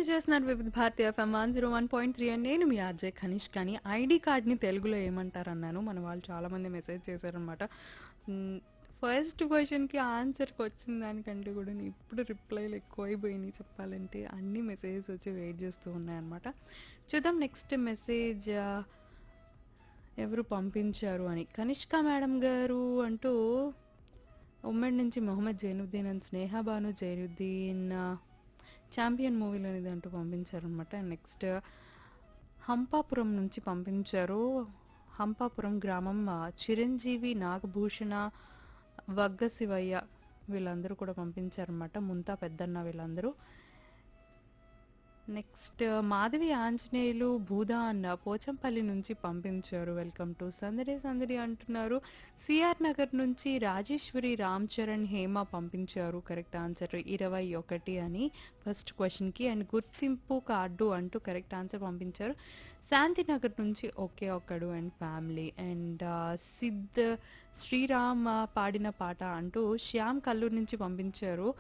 విందు చేస్తున్నారు Vividh Bharati FM one zero one point three అని నేను మీ ఆర్జే ఖనిష్ కానీ ఐడి కార్డ్ని తెలుగులో ఏమంటారు అన్నాను మన వాళ్ళు చాలా మంది మెసేజ్ చేశారనమాట ఫస్ట్ క్వశ్చన్కి ఆన్సర్కి వచ్చిన దానికంటే కూడా నేను ఇప్పుడు రిప్లైలు ఎక్కువైపోయినాయి చెప్పాలంటే అన్ని మెసేజెస్ వచ్చి వెయిట్ చేస్తూ ఉన్నాయన్నమాట చూద్దాం నెక్స్ట్ మెసేజ్ ఎవరు పంపించారు అని కనిష్క మేడం గారు అంటూ ఉమ్మడి నుంచి మొహమ్మద్ జైనుద్దీన్ అండ్ స్నేహ బాను జైనుద్దీన్ ఛాంపియన్ మూవీలో అనేది అంటూ పంపించారనమాట నెక్స్ట్ హంపాపురం నుంచి పంపించారు హంపాపురం గ్రామం ఆ, చిరంజీవి నాగభూషణ వగ్గ శివయ్య వీళ్ళందరూ కూడా పంపించారనమాట ముంతా పెద్దన్న వీళ్ళందరూ నెక్స్ట్ మాధవి ఆంజనేయులు భూదా అన్న పోచంపల్లి నుంచి పంపించారు వెల్కమ్ టు సందడి సందడి అంటున్నారు సిఆర్ నగర్ నుంచి రాజేశ్వరి రామ్ చరణ్ హేమ పంపించారు కరెక్ట్ ఆన్సర్ ఇరవై ఒకటి అని ఫస్ట్ క్వశ్చన్కి అండ్ గుర్తింపు కార్డు అంటూ కరెక్ట్ ఆన్సర్ పంపించారు శాంతినగర్ నుంచి ఒకే ఒక్కడు and family and Sid Sriram ఆ, పాడిన పాట అంటూ శ్యామ్ కల్లూరు నుంచి పంపించారు